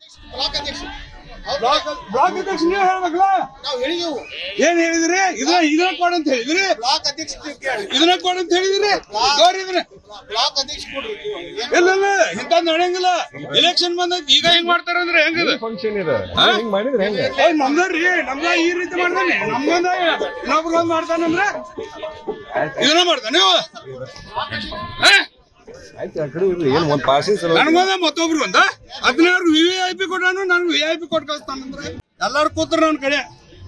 Block ಅಧ್ಯಕ್ಷ black black ಅಧ್ಯಕ್ಷ ನೀವು ಹೇಳ್ಬೇಕಲ್ಲ ನಾವು ಹೇಳಿದೆವು ಏನ್ ಹೇಳಿದ್ರಿ ಇದನ್ನ ಇದನ್ನ ಕೊಡ ಅಂತ ಹೇಳಿದ್ರಿ ಬ್ಲಾಕ್ ಅಧ್ಯಕ್ಷ ಕೇಳಿ ಇದನ್ನ ಕೊಡ ಅಂತ ಹೇಳಿದ್ರಿ ಗೌರಿ ಇದನ್ನ ಬ್ಲಾಕ್ ಅಧ್ಯಕ್ಷ ಕೊಡ್ರಿ ಏನ್ ಇಲ್ಲ ಇಲ್ಲ ಇಂತ ನಡೆಯಂಗಿಲ್ಲ ಎಲೆಕ್ಷನ್ ಬಂದೈತಿ ಈಗ ಹೆಂಗ್ ಮಾಡ್ತಾರ ಅಂದ್ರೆ ಹೆಂಗದ ಫಂಕ್ಷನ್ ಇದೆ ಹಿಂಗ್ ಮಾಡಿದ್ರೆ ಹೆಂಗೆ ಏ ನಮ್ದ್ರಿ ನಮ್ದ ಈ ರೀತಿ ಮಾಡ್ತಾನೆ ನಮ್ಗೊಂದ ಇನ್ನೊಬ್ರು ಒಂದ್ ಮಾಡ್ತಾನಂದ್ರೆ ಇದನ್ನ ಮಾಡ್ತಾನೆ ನೀವು ಹಾ? ಆಯ್ತು ಆ ಕಡೆ ಇರ್ಲಿ ಏನ್ ಒಂದ್ ಪಾಸಿಂಗ್ ಸಲ ನನ್ಗೊಂದ ಮತ್ತೊಬ್ರು ಒಂದ ಹದಿನಾರು ವಿ ವಿ ಐ ಪಿ ಕೊಟ್ಟಾನು ನನ್ ವಿ ಐ ಪಿ ಕೊಟ್ಟು ಕಳಿಸ್ತಾನಂದ್ರೆ ಎಲ್ಲಾರು ಕೂತ್ರ ನನ್ ಕಡೆ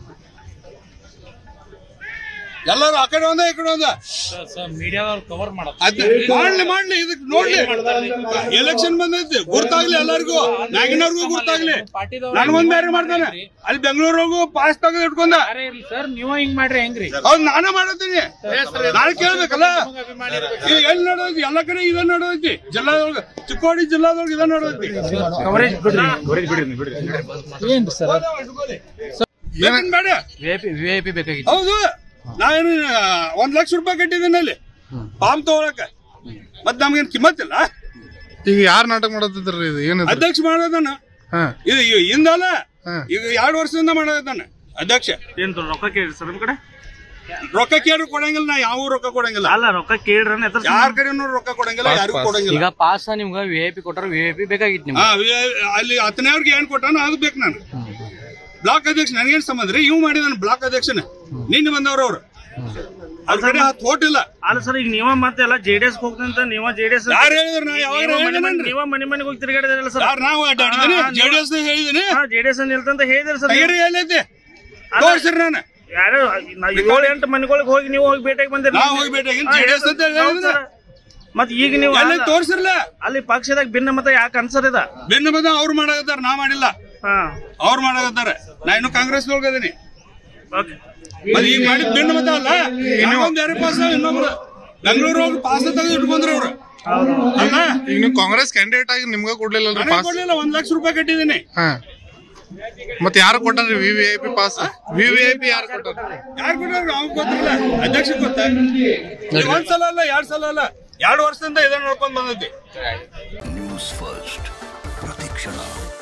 ಎಲ್ಲಾರು ಆ ಕಡೆ ಒಂದ ಈ ಕಡೆ ಒಂದ ಮೀಡಿಯಾದವ್ರು ಕವರ್ ಮಾಡತ್ತ ಅದ್ ಮಾಡ್ಲಿ ಮಾಡ್ಲಿ ಇದಕ್ ನೋಡ್ಲಿ ಎಲೆಕ್ಷನ್ ಬಂದೈತಿ ಗುರ್ತಾಗ್ಲಿ ಎಲ್ಲರಿಗೂ ನಾಗಿನವ್ರಿಗೂ ಗುರ್ತಾಗ್ಲಿ ನನ್ಗೊಂದ್ ಬೇರೆ ಮಾಡ್ತಾನೆ ಅಲ್ಲಿ ಬೆಂಗಳೂರಿಗೂ ಪಾಸ್ ತೆಗೆದು ಇಟ್ಕೊಂಡ ಅರೆ ಇರ್ಲಿ ಸರ್ ನೀವ ಹಿಂಗ್ ಮಾಡ್ರಿ ಹೆಂಗ್ರಿ ಅವ್ನ್ ನಾನೇ ಮಾಡತ್ತೀನಿ ನಾಳೆ ಕೇಳ್ಬೇಕಲ್ಲ ಈಗ ಎಲ್ಲಿ ನಡೆದೈತಿ ಎಲ್ಲ ಕಡೆ ಇದ ನಡೆದೈತಿ ಜಿಲ್ಲಾದೊಳಗ ಚಿಕ್ಕೋಡಿ ಜಿಲ್ಲಾದೊಳಗ ಇದ ನಡೆದೈತಿ ಕವರೇಜ್ ಬಿಡ್ರಿ ಏನ್ರಿ ಸರ್ ಏನ್ ಬೇಡ V I P V I P ಬೇಕಾಗಿತ್ತು ಹೌದು ನಾವೇನು ಒಂದ್ ಲಕ್ಷ ರೂಪಾಯಿ ಕಟ್ಟಿದ್ದೀನಿ ಅಲ್ಲಿ ಪಾಮ್ ತಗೊಳಕ ಮತ್ ನಮ್ಗೇನ್ ಕಿಮ್ಮತ್ತಿಲ್ಲ ಈಗ ಯಾರ್ ನಾಟಕ ಮಾಡತ್ತಿದ್ರಿ ಇದು ಏನಿದೆ ಅಧ್ಯಕ್ಷ ಮಾಡೋದನ್ನ ಹಾ ಇದು ಇದು ಹಿಂದಲ್ಲ ಹಾ. ಈಗ ಎರಡು ವರ್ಷದಿಂದ ಮಾಡೋದನ್ನ ಅಧ್ಯಕ್ಷ ಏನ್ ರೊಕ್ಕ ಕೇಳ್ರಿ ಸರ್ ನಿಮ್ ಕಡೆ ರೊಕ್ಕ ಕೇಳಿ ಕೊಡಂಗಿಲ್ಲ ನಾ ಯಾವ ರೊಕ್ಕ ಕೊಡಂಗಿಲ್ಲ ಅಲ್ಲ ರೊಕ್ಕ ಕೇಳ್ರಿ ಎದ್ರ ಯಾರ ಕಡೆನೂ ರೊಕ್ಕ ಕೊಡಂಗಿಲ್ಲ ಯಾರಿಗೂ ಕೊಡಂಗಿಲ್ಲ ಈಗ ಪಾಸ್ ನಿಮ್ಗ ವಿ ಐ ಪಿ ಕೊಟ್ಟಾರ ವಿ ಐ ಪಿ ಬೇಕಾಗಿತ್ತು ಹಾ, ನಿಮ್ಗೆ ವಿ- ಅಲ್ಲಿ ಹತ್ತನೇವ್ರಿಗೆ ಏನ್ ಕೊಟ್ಟಾನೋ ಅದು ಬೇಕು ನಾನು ಬ್ಲಾಕ್ ಅಧ್ಯಕ್ಷ ನನಗೇನ್ ಸಂಬಂಧ ರೀ ಇವ್ ಮಾಡಿದಾನ ಬ್ಲಾಕ್ ಅಧ್ಯಕ್ಷನ ನಿನ್ನೆ ಬಂದವ್ರು ಅವ್ರು ಅವ್ರ ಕಡೆ ಹತ್ತು ಓಟ್ ಇಲ್ಲ ಅಲ್ಲ ಸರ್ ಈಗ ನೀವ ಮತ್ತೆ ಎಲ್ಲ ಜೆ ಡಿ ಎಸ್ ಹೋಗ್ತಂತ ನೀವ ಜೆ ಡಿ ಎಸ್ ಯಾರು ಹೇಳಿದ್ರು ನಾ ಯಾವಾಗ ಹೇಳಿದೇನ್ರಿ ನೀವ ಮನೆ ಮನೆಗೆ ಹೋಗಿ ತಿರುಗಾಡಿದ್ರಲ್ಲ ಸರ್ ಯಾರು ನಾವು ಅಡ್ಡಾಡಿದೀನಿ ಹಾ, ಜೆ ಡಿ ಎಸ್ ಹೇಳಿದೀನಿ ಹಾ ಜೆ ಡಿ ಎಸ್ ನಿಲ್ತಂತ ಹೇಳಿದ್ರಿ ಸರ್ ತಗಿರಿ ಎಲ್ಲೈತಿ ತೋರ್ಸ್ರಿ ನಾನು ಯಾರು ನಾ ಏಳು ಎಂಟು ಮನೆಗಳಿಗೆ ಹೋಗಿ ನೀವು ಹೋಗಿ ಭೇಟಿಯಾಗಿ ಬಂದಿರಿ ನಾ ಹೋಗಿ ಭೇಟಿಯಾಗಿ JDS ಅಂತ ಹೇಳಿದ್ರೆ? ಮತ್ ಈಗ ನೀವು ಎಲ್ಲ ಅಲ್ಲ- ತೋರ್ಸಿರ್ಲ ಅಲ್ಲಿ ಪಕ್ಷದಾಗ ಭಿನ್ನ ಮತ ಯಾಕೆ ಅನ್ಸರಿದ ಬೆನ್ನ ಬದ ಅವ್ರು ಮಾಡಾಕತ್ತಾರ ನಾ ಮಾಡಿಲ್ಲ ಹಾ ಅವ್ರು ಮಾಡಾಕತ್ತಾರ ನಾ ಇನ್ನು ಕಾಂಗ್ರೆಸ್ ಅದೀನಿ ಓಕೆ ಮತ್ತೆ ಈಗ ಮಾಡಿದ್ ಬೆನ್ನ ಮತ ಅಲ್ಲ ಇನ್ನೊಂದ್ ಯಾರೇ ಪಾಸ್ ಇನ್ನೊಬ್ರು ಬೆಂಗಳೂರು ಹೋಗಿ ಪಾಸ್ ತೆಗೆದು ಇಟ್ಕೊಂಡ್ರಿ ಅವ್ರು ಅಲ್ಲ ಈಗ ನೀವು ಕಾಂಗ್ರೆಸ್ ಕ್ಯಾಂಡಿಡೇಟ್ ಆಗಿ ನಿಮ್ಗ ಕೊಡ್ಲಿಲ್ಲ ನನಗೆ ಪಾಸ್ ಕೊಡ್ಲಿಲ್ಲ ಒಂದ್ ಲಕ್ಷ ರೂಪಾಯಿ ಕಟ್ಟಿದೀನಿ ಹಾ ಮತ್ತೆ ಯಾರು ಕೊಟ್ಟಾರ್ರಿ V V I P pass V V I P ಯಾರು ಕೊಟ್ಟಾರ ಯಾರು ಕೊಟ್ಟವ್ರು ಅವ್ನ್ ಗೊತ್ತಿಲ್ಲ ಅಧ್ಯಕ್ಷ ಗೊತ್ತ ಒಂದ್ ಸಲ ಅಲ್ಲ ಎರಡ್ ಸಲ ಅಲ್ಲ ಎರಡು ವರ್ಷದಿಂದ ಇದನ್ನ ನೋಡ್ಕೊಂಡ್ ಬಂದೈತಿ ನ್ಯೂಸ್ ಫಸ್ಟ್ ಪ್ರತಿಕ್ಷಣ